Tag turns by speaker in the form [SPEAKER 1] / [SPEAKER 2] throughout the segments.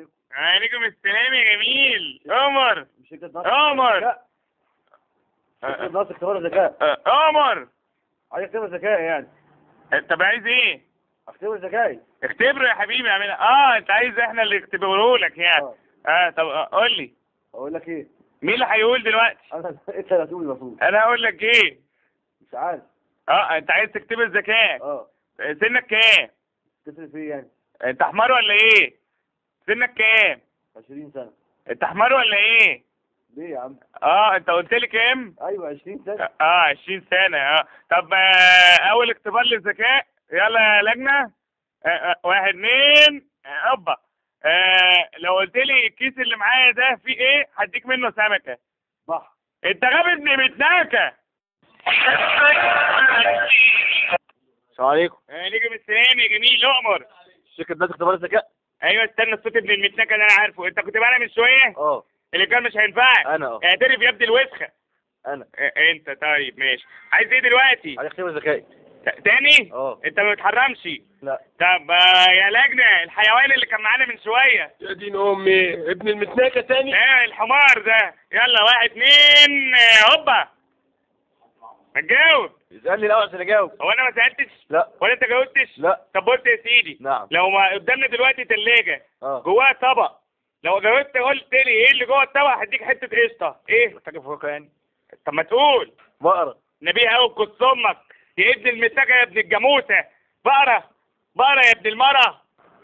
[SPEAKER 1] عليكم
[SPEAKER 2] عليكم السلام يا جميل عمر
[SPEAKER 1] مش شركة نصر
[SPEAKER 2] عمر
[SPEAKER 1] ذكاء شركة نصر اختبار ذكاء
[SPEAKER 2] آه، عمر
[SPEAKER 1] عايز اختبر ذكائي يعني
[SPEAKER 2] طب عايز ايه؟
[SPEAKER 1] اختبر ذكائي
[SPEAKER 2] اختبره يا حبيبي اعملها اه انت عايز احنا اللي نختبره لك يعني
[SPEAKER 1] اه
[SPEAKER 2] اه طب آه، قول لي
[SPEAKER 1] اقول لك ايه
[SPEAKER 2] مين اللي هيقول دلوقتي؟
[SPEAKER 1] انا انت اللي هتقول المفروض
[SPEAKER 2] انا هقول لك ايه؟
[SPEAKER 1] مش عارف
[SPEAKER 2] اه انت عايز تختبر ذكاء
[SPEAKER 1] اه
[SPEAKER 2] سنك كام؟
[SPEAKER 1] تفرق في ايه يعني
[SPEAKER 2] انت حمار ولا ايه؟ سنك كام؟
[SPEAKER 1] 20 سنة
[SPEAKER 2] انت حمار ولا ايه؟
[SPEAKER 1] ليه يا عم
[SPEAKER 2] اه انت قلت لي كام؟
[SPEAKER 1] ايوه 20 سنة
[SPEAKER 2] اه 20 سنة اه طب آه اول اختبار للذكاء يلا يا لجنة آه آه واحد اتنين آه، هوبا آه لو قلت لي الكيس اللي معايا ده فيه ايه هديك منه سمكة
[SPEAKER 1] بحر
[SPEAKER 2] انت غبي ابن بتناكة
[SPEAKER 1] السلام عليكم
[SPEAKER 2] عليكم السلام يا جميل اؤمر
[SPEAKER 1] شركة نصر اختبار ذكاء
[SPEAKER 2] ايوه استنى الصوت ابن المتناكة اللي انا عارفه انت كنت معانا من شوية
[SPEAKER 1] اه
[SPEAKER 2] اللي كان مش هينفعك
[SPEAKER 1] انا اه
[SPEAKER 2] اعترف يا ابن الوسخة
[SPEAKER 1] انا
[SPEAKER 2] آه، انت طيب ماشي عايز ايه دلوقتي
[SPEAKER 1] عايز اختبر ذكائي
[SPEAKER 2] ت- تاني
[SPEAKER 1] اه
[SPEAKER 2] انت ما بتحرمش
[SPEAKER 1] لا
[SPEAKER 2] طب آه، يا لجنة الحيوان اللي كان معانا من شوية
[SPEAKER 3] يا دين امي ابن المتناكه تاني
[SPEAKER 2] ايه الحمار ده يلا واحد اتنين آه، هوبا ما تجاوب
[SPEAKER 1] اسألني الاول عشان اجاوب
[SPEAKER 2] هو انا ما سألتش
[SPEAKER 1] لا
[SPEAKER 2] ولا انت جاوبتش
[SPEAKER 1] لا
[SPEAKER 2] طب بص يا سيدي
[SPEAKER 1] نعم
[SPEAKER 2] لو ما قدامنا دلوقتي تلاجة
[SPEAKER 1] اه
[SPEAKER 2] جواها طبق لو جاوبت قلت لي ايه اللي جوه الطبق هديك حتة قشطة ايه
[SPEAKER 1] محتاج فوق يعني
[SPEAKER 2] طب ما تقول
[SPEAKER 1] بقرة
[SPEAKER 2] نبيه قوي بقص امك يا ابن المساكة يا ابن الجاموسة بقرة بقرة يا ابن المرة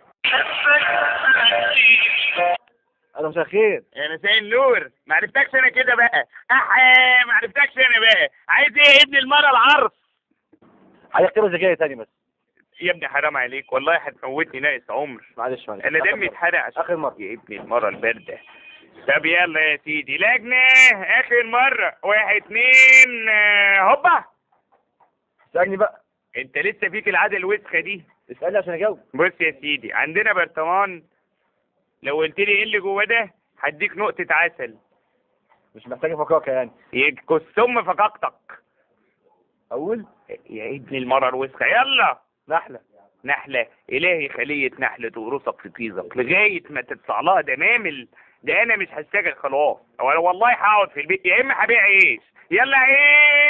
[SPEAKER 1] انا مساء الخير
[SPEAKER 2] يا مساء النور ما عرفتكش انا كده بقى اح ما عرفتكش انا بقى عايز ايه يا ابن المرة العرس
[SPEAKER 1] عايز اختبر ذكائي تاني بس
[SPEAKER 2] يا ابني حرام عليك والله هتموتني ناقص عمر
[SPEAKER 1] معلش معلش
[SPEAKER 2] انا
[SPEAKER 1] آخر
[SPEAKER 2] دمي
[SPEAKER 1] مرة.
[SPEAKER 2] اتحرق عشان
[SPEAKER 1] اخر مرة
[SPEAKER 2] يا ابني المرة الباردة طب يلا يا سيدي لجنة اخر مرة واحد اتنين آه، هوبا
[SPEAKER 1] اسألني بقى
[SPEAKER 2] انت لسه فيك العادة الوسخة دي
[SPEAKER 1] اسألني عشان اجاوب
[SPEAKER 2] بص يا سيدي عندنا برطمان لو قلت لي ايه اللي جوه ده هديك نقطة عسل
[SPEAKER 1] مش محتاج فكاكة يعني
[SPEAKER 2] يكس ام فقاقتك
[SPEAKER 1] اقول
[SPEAKER 2] يا ابن المرة الوسخة يلا
[SPEAKER 1] نحلة
[SPEAKER 2] نحلة إلهي خلية نحلة تغرسك في طيزك لغاية ما تطلع لها دمامل ده أنا مش هشتغل خلاص ولا والله هقعد في البيت يا إما هبيع عيش يلا عيش